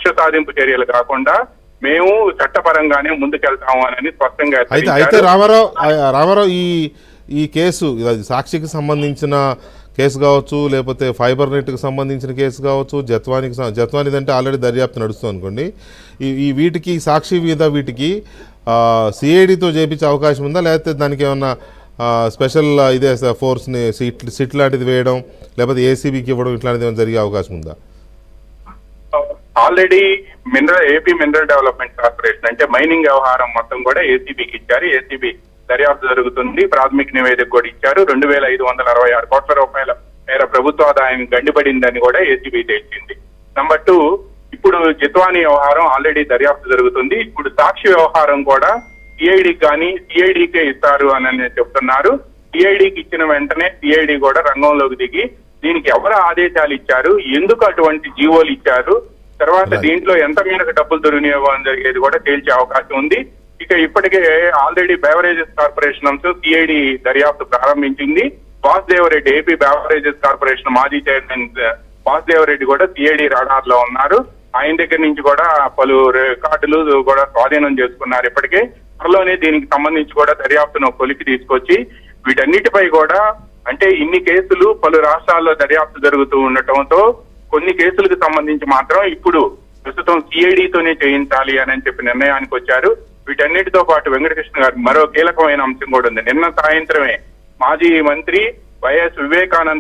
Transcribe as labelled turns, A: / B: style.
A: కక్ష సాధింపు చర్యలు కాకుండా మేము చట్టపరంగానే ముందుకెళ్తాము అని స్పష్టంగా
B: అయితే అయితే
A: హెచ్చరించారు.
B: రామారావు ఆ- రామారావు ఈ ఈ కేసు ఇది సాక్షికి సంబంధించిన కేసు కావచ్చు లేకపోతే ఫైబర్ నెట్కి సంబంధించిన కేసు కావచ్చు జత్వానికి సం- జత్వానిది అంటే ఆల్రెడీ దర్యాప్తు నడుస్తుంది అనుకోండి ఈ ఈ వీటికి సాక్షి మీద వీటికి సిఐడితో చేపించే అవకాశం ఉందా లేకపోతే దానికి ఏమన్నా ఆ, స్పెషల్ ఇదే స- ఫోర్స్ని సిట్ సిట్ లాంటిది వేయడం లేకపోతే ఏసీబీకి ఇవ్వడం ఇట్లాంటిది ఏమైనా జరిగే అవకాశం ఉందా
A: already mineral AP mineral development corporation అంటే మైనింగ్ వ్యవహారం మొత్తం కూడా ఏసీబీకి ఇచ్చారు ఏసీబీ దర్యాప్తు జరుగుతుంది ప్రాథమిక నివేదిక కూడా ఇచ్చారు రెండు వేల ఐదు వందల అరవై ఆరు కోట్ల రూపాయల మేర ప్రభుత్వ ఆదాయం గండిపడిందని కూడా ఏసీబీ తేల్చింది నంబర్ టూ ఇప్పుడు జిత్వానీ వ్యవహారం ఆల్రెడీ దర్యాప్తు జరుగుతుంది ఇప్పుడు సాక్షి వ్యవహారం కూడా సిఐడికి కానీ సిఐడికే ఇస్తారు అని చెప్తున్నారు సిఐడికి ఇచ్చిన వెంటనే సిఐడి కూడా రంగంలోకి దిగి దీనికి ఎవరు ఆదేశాలు ఇచ్చారు ఎందుకు అటువంటి జీవోలు ఇచ్చారు తర్వాత
B: Right.
A: దీంట్లో ఎంత మేరకు డబ్బులు దుర్వినియోగం జరిగేది కూడా తేల్చే అవకాశం ఉంది ఇక ఇప్పటికే ఆల్రెడీ బెవరేజెస్ కార్పొరేషన్ అంశం సిఐడి దర్యాప్తు ప్రారంభించింది వాసుదేవరెడ్డి ఏపీ బెవరేజెస్ కార్పొరేషన్ మాజీ చైర్మన్ ఆ, వాసుదేవరెడ్డి కూడా సిఐడి రాడార్ లో ఉన్నారు ఆయన దగ్గర నుంచి కూడా పలు రికార్డులు కూడా స్వాధీనం చేసుకున్నారు ఇప్పటికే త్వరలోనే దీనికి సంబంధించి కూడా దర్యాప్తును కొలికి తీసుకొచ్చి వీటన్నిటిపై కూడా అంటే ఇన్ని కేసులు పలు రాష్ట్రాల్లో దర్యాప్తు జరుగుతూ ఉండటంతో కొన్ని కేసులకు సంబంధించి మాత్రం ఇప్పుడు ప్రస్తుతం సిఐడితోనే చేయించాలి అని చెప్పి నిర్ణయానికి వచ్చారు వీటన్నిటితో పాటు వెంకటకృష్ణ గారికి మరో కీలకమైన అంశం కూడా ఉంది నిన్న సాయంత్రమే మాజీ మంత్రి వైఎస్ వివేకానంద